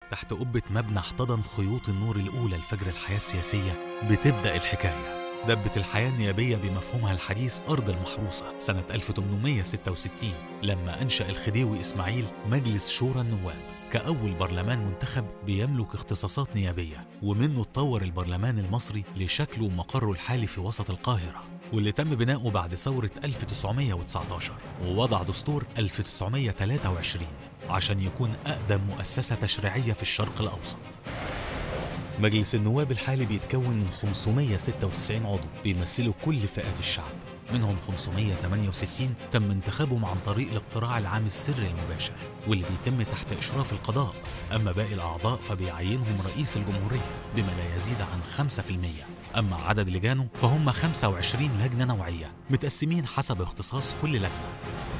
تحت قبة مبنى احتضن خيوط النور الأولى لفجر الحياة السياسية بتبدأ الحكاية دبت الحياة النيابية بمفهومها الحديث أرض المحروسة سنة 1866 لما أنشأ الخديوي إسماعيل مجلس شورى النواب كأول برلمان منتخب بيملك اختصاصات نيابية ومنه اتطور البرلمان المصري لشكله ومقره الحالي في وسط القاهرة واللي تم بناؤه بعد ثورة 1919 ووضع دستور 1923 عشان يكون أقدم مؤسسة تشريعية في الشرق الأوسط مجلس النواب الحالي بيتكون من 596 عضو بيمثلوا كل فئات الشعب منهم 568 تم انتخابهم عن طريق الاقتراع العام السري المباشر واللي بيتم تحت إشراف القضاء أما باقي الأعضاء فبيعينهم رئيس الجمهورية بما لا يزيد عن 5% أما عدد لجانه فهم 25 لجنة نوعية متقسمين حسب اختصاص كل لجنة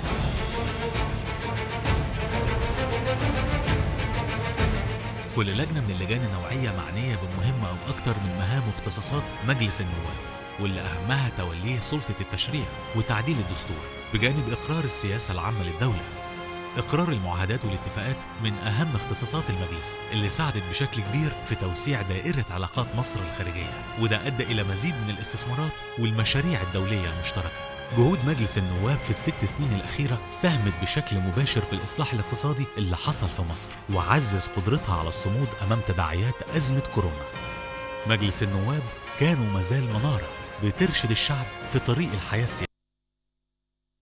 كل لجنة من اللجان النوعية معنية بمهمة أو أكتر من مهام واختصاصات مجلس النواب واللي أهمها توليه سلطة التشريع وتعديل الدستور بجانب إقرار السياسة العامة للدولة إقرار المعاهدات والاتفاقات من أهم اختصاصات المجلس اللي ساعدت بشكل كبير في توسيع دائرة علاقات مصر الخارجية وده أدى إلى مزيد من الاستثمارات والمشاريع الدولية المشتركة جهود مجلس النواب في الست سنين الأخيرة ساهمت بشكل مباشر في الإصلاح الاقتصادي اللي حصل في مصر وعزز قدرتها على الصمود أمام تداعيات أزمة كورونا مجلس النواب كان وما زال منارة بترشد الشعب في طريق الحياة السياسية